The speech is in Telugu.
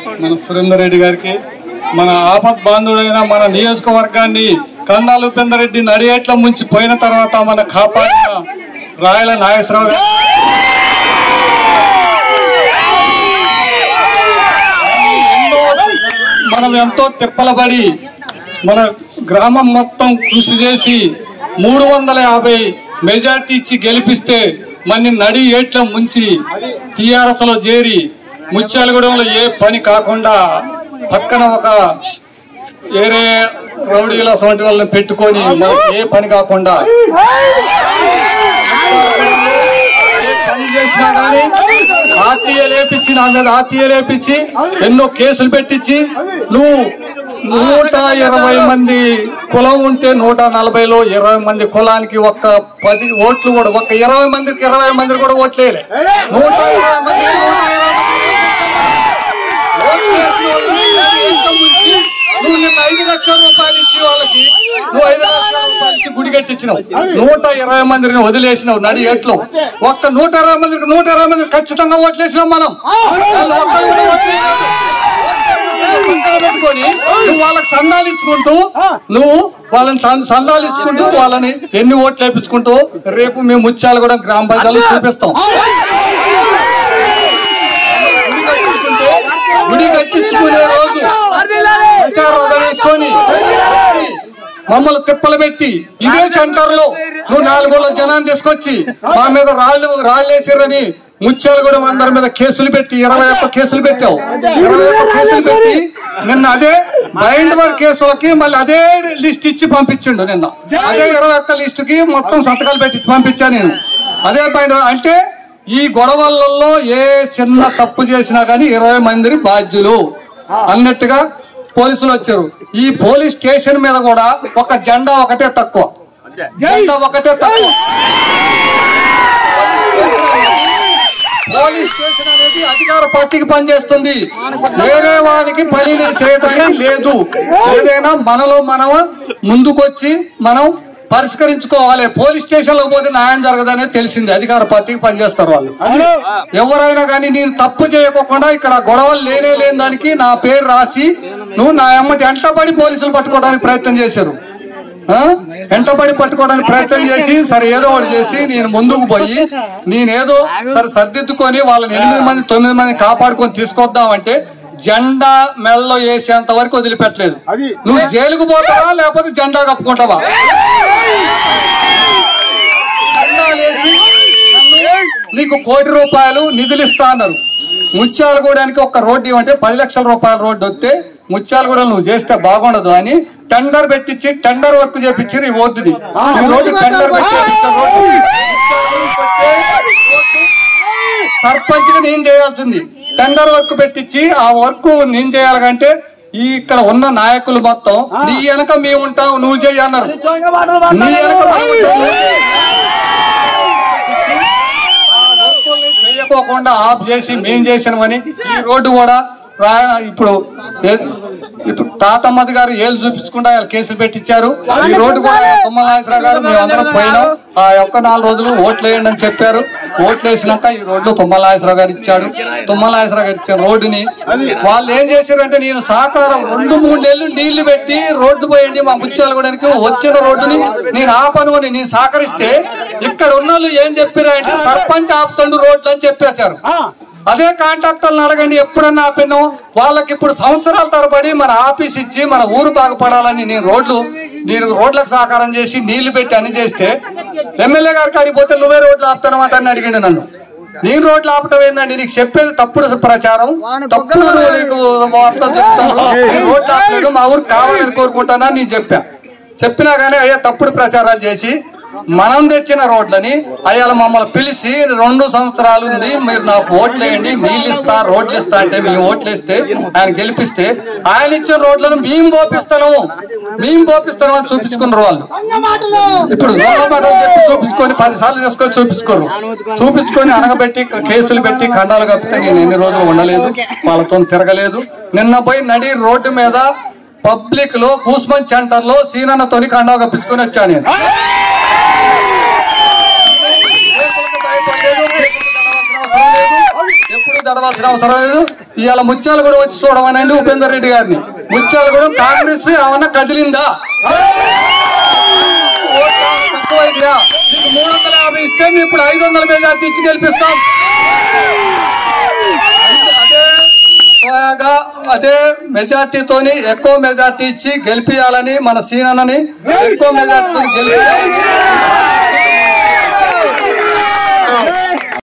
మన సురేందర్ రెడ్డి గారికి మన ఆపత్ బాంధుడైన మన నియోజకవర్గాన్ని కందాలు పెందరెడ్డి నడియేట్ల ముంచి పోయిన తర్వాత మన కాపాడిన రాయల నాగేశ్వరరావు గారు ఎన్నో మనం ఎంతో తిప్పలబడి మన గ్రామం మొత్తం కృషి చేసి మూడు వందల యాభై మెజార్టీ ఇచ్చి గెలిపిస్తే మన నడి ఏట్ల ముంచి టిఆర్ఎస్ లో చేరి ముత్యాలగూడెంలో ఏ పని కాకుండా పక్కన ఒక వేరే రౌడీల వంటి వాళ్ళని పెట్టుకొని మనకి ఏ పని కాకుండా ఏ పని చేసినా కానీ ఆర్టీఏ లేపించి నా మీద ఆర్టీఏ లేపించి ఎన్నో కేసులు పెట్టించి నువ్వు నూట ఇరవై మంది కులం ఉంటే నూట నలభైలో ఇరవై మంది కులానికి ఒక్క పది ఓట్లు కూడా ఒక్క ఇరవై మందికి ఇరవై మంది కూడా ఓట్లేయలే నూట ఇరవై మంది నూట ఇరవై మంది ఓట్లు వేసిన వాళ్ళని ఇంత ముంచి నువ్వు నిన్న ఐదు లక్షల రూపాయలు ఇచ్చి వాళ్ళకి నువ్వు ఐదు లక్షల రూపాయలు ఇచ్చి గుడి కట్టించినావు నూట ఇరవై మందిని వదిలేసినావు నడి ఎట్లు ఒక్క నూట ఇరవై మందికి నూట ఇరవై మందికి ఖచ్చితంగా ఓట్లేసినాం మనం వాళ్ళు ఒక్కరు కూడా ఓట్లేయలేదు. పక్కన పెట్టుకొని నువ్వు వాళ్ళకి సందాలు ఇచ్చుకుంటూ నువ్వు వాళ్ళని సం- సందాలు ఇచ్చుకుంటూ వాళ్ళని ఎన్ని ఓట్లు వేపించుకుంటూ రేపు మేము ముత్యాలు కూడా గ్రామ పంచాయతీలో చూపిస్తాం గుడి కట్టించుకుంటే గుడి కట్టించుకునే రోజు ప్రచారం వేసుకొని వచ్చి మమ్మల్ని తిప్పలు పెట్టి ఇదే సెంటర్ లో నువ్వు నాలుగోళ్ళ జనాన్ని తీసుకొచ్చి మా మీద రాళ్ళు రాళ్ళు వేసారని ముత్యాలు కూడా అందరి మీద కేసులు పెట్టి ఇరవై ఒక్క కేసులు పెట్టావు ఇరవై ఒక్క కేసులు పెట్టి నిన్న అదే బైండ్ వర్ కేసులకి మళ్ళీ అదే లిస్ట్ ఇచ్చి పంపించిండు నిన్న అదే ఇరవై ఒక్క లిస్ట్ కి మొత్తం సంతకాలు పెట్టి పంపించా నేను అదే బైండ్ అంటే ఈ గొడవలలో ఏ చిన్న తప్పు చేసినా కానీ ఇరవై మంది బాధ్యులు అన్నట్టుగా పోలీసులు వచ్చారు ఈ పోలీస్ స్టేషన్ మీద కూడా ఒక జెండా ఒకటే తక్కువ జెండా ఒకటే తక్కువ పోలీస్ స్టేషన్ అనేది అధికార పార్టీకి పనిచేస్తుంది వేరే వారికి పని చేయడానికి లేదు ఏదైనా మనలో మనం ముందుకొచ్చి మనం పరిష్కరించుకోవాలి పోలీస్ స్టేషన్ లో పోతే న్యాయం జరగదనేది తెలిసింది అధికార పార్టీకి పనిచేస్తారు వాళ్ళు ఎవరైనా కానీ నేను తప్పు చేయకోకుండా ఇక్కడ గొడవలు లేనే లేని దానికి నా పేరు రాసి నువ్వు నా ఎమ్మటి ఎంటబడి పోలీసులు పట్టుకోవడానికి ప్రయత్నం చేశారు ఆ? వెంటబడి పట్టుకోవడానికి ప్రయత్నం చేసి సరే ఏదో ఒకటి చేసి నేను ముందుకు పోయి నేనేదో సరే సర్దిద్దుకొని వాళ్ళని ఎనిమిది మంది తొమ్మిది మంది కాపాడుకొని తీసుకొద్దామంటే జెండా మెడలో వేసేంత వరకు వదిలిపెట్టలేదు నువ్వు జైలుకు పోతావా లేకపోతే జెండా కప్పుకుంటావా జెండా వేసి నన్ను నీకు కోటి రూపాయలు నిధులు ఇస్తా అన్నారు ముత్యాలగూడానికి ఒక రోడ్డు ఇవ్వంటే పది లక్షల రూపాయల రోడ్డు వస్తే ముత్యాలగూడ నువ్వు చేస్తే బాగుండదు అని టెండర్ పెట్టించి టెండర్ వర్క్ చేపించారు ఈ రోడ్డుని ఈ రోడ్డు టెండర్ పెట్టి చేపించారు రోడ్డు ముత్యాలగూడకి వచ్చే రోడ్డు సర్పంచ్ గా నేను చేయాల్సింది టెండర్ వర్క్ పెట్టించి ఆ వర్క్ నేను చేయాలంటే ఈ ఇక్కడ ఉన్న నాయకులు మొత్తం నీ వెనక మేము ఉంటాం నువ్వు చెయ్యి అన్నారు నీ వెనక మేము ఉంటాం, నువ్వు చెయ్యి. ఆ వర్కుల్ని చేయకోకుండా ఆఫ్ చేసి మేం చేసినామని ఈ రోడ్డు కూడా రా- ఇప్పుడు ఏ- ఇప్పుడు తాతమ్మది గారు ఏళ్ళు చూపించకుండా వాళ్ళు కేసులు పెట్టించారు ఈ రోడ్డు కూడా తుమ్మల నాగేశ్వరరావు గారు మేము అందరం పోయినాం ఆ ఒక్క నాలుగు రోజులు ఓట్లు వేయండి అని చెప్పారు ఓట్లు వేసినాక ఈ రోడ్లు తుమ్మల నాగేశ్వరరావు గారు ఇచ్చాడు తుమ్మల నాగేశ్వరరావు గారు ఇచ్చిన రోడ్డుని వాళ్ళు ఏం చేశారంటే నేను సహకారం రెండు మూడు నెలలు నీళ్లు పెట్టి రోడ్డు పోయండి మా ముత్యాలు కూడా వచ్చిన రోడ్డుని నేను ఆపను అని నేను సహకరిస్తే ఇక్కడ ఉన్న వాళ్ళు ఏం చెప్పారంటే సర్పంచ్ ఆపుతుండు రోడ్లు అని చెప్పేశారు అదే కాంట్రాక్టర్లను అడగండి ఎప్పుడన్నా ఆపినో వాళ్ళకి ఇప్పుడు సంవత్సరాల తరబడి మన ఆఫీస్ ఇచ్చి మన ఊరు బాగుపడాలని నేను రోడ్లు నేను రోడ్లకు సహకారం చేసి నీళ్లు పెట్టి అని చేస్తే ఎమ్మెల్యే గారికి అడిగిపోతే నువ్వే రోడ్లు ఆపుతానమాట అని అడిగిండు నన్ను నేను రోడ్లు ఆపటం ఏందండి నీకు చెప్పేది తప్పుడు ప్రచారం తప్పుడు నువ్వు నీకు వార్తలు చెప్తాను నేను రోడ్లు ఆపలేదు మా ఊరు కావాలని కోరుకుంటానా నేను చెప్పా చెప్పినా కానీ అయ్యా తప్పుడు ప్రచారాలు చేసి మనం తెచ్చిన రోడ్లని అయ్యాల మమ్మల్ని పిలిచి రెండు సంవత్సరాలు ఉంది మీరు నాకు ఓట్లు వేయండి నీళ్ళు ఇస్తా రోడ్లు ఇస్తా అంటే మేము ఓట్లు ఇస్తే ఆయన గెలిపిస్తే ఆయన ఇచ్చిన రోడ్లను మేము పోపిస్తాను మేము పోపిస్తాను అని చూపించుకున్నారు వాళ్ళు ఇప్పుడు దొంగ మాటలు చెప్పి చూపించుకొని పది సార్లు తీసుకొని చూపించుకోరు చూపించుకొని అనగబెట్టి కేసులు పెట్టి ఖండాలు కప్పితే నేను ఎన్ని రోజులు ఉండలేదు వాళ్ళతో తిరగలేదు నిన్న పోయి నడి రోడ్డు మీద పబ్లిక్ లో కూస్మన్ సెంటర్ లో సీనన్నతోని ఖండా కప్పించుకొని వచ్చా నేను కేసులకు భయపడలేదు, కేసులు దడవాల్సిన అవసరం లేదు, ఎప్పుడు దడవాల్సిన అవసరం లేదు ఇవాళ ముత్యాలు కూడా వచ్చి చూడమనండి ఉపేందర్ రెడ్డి గారిని ముత్యాలు కూడా కాంగ్రెస్ ఏమన్నా కదిలిందా ఓట్లు తక్కువైందా మీకు మూడు వందల యాభై ఇస్తే మేము ఇప్పుడు ఐదు వందల మెజార్టీ ఇచ్చి గెలిపిస్తాం అదే బాగా అదే మెజార్టీతోని ఎక్కువ మెజార్టీ ఇచ్చి గెలిపియాలని మన సీనన్నని ఎక్కువ మెజార్టీతో గెలిపియాలని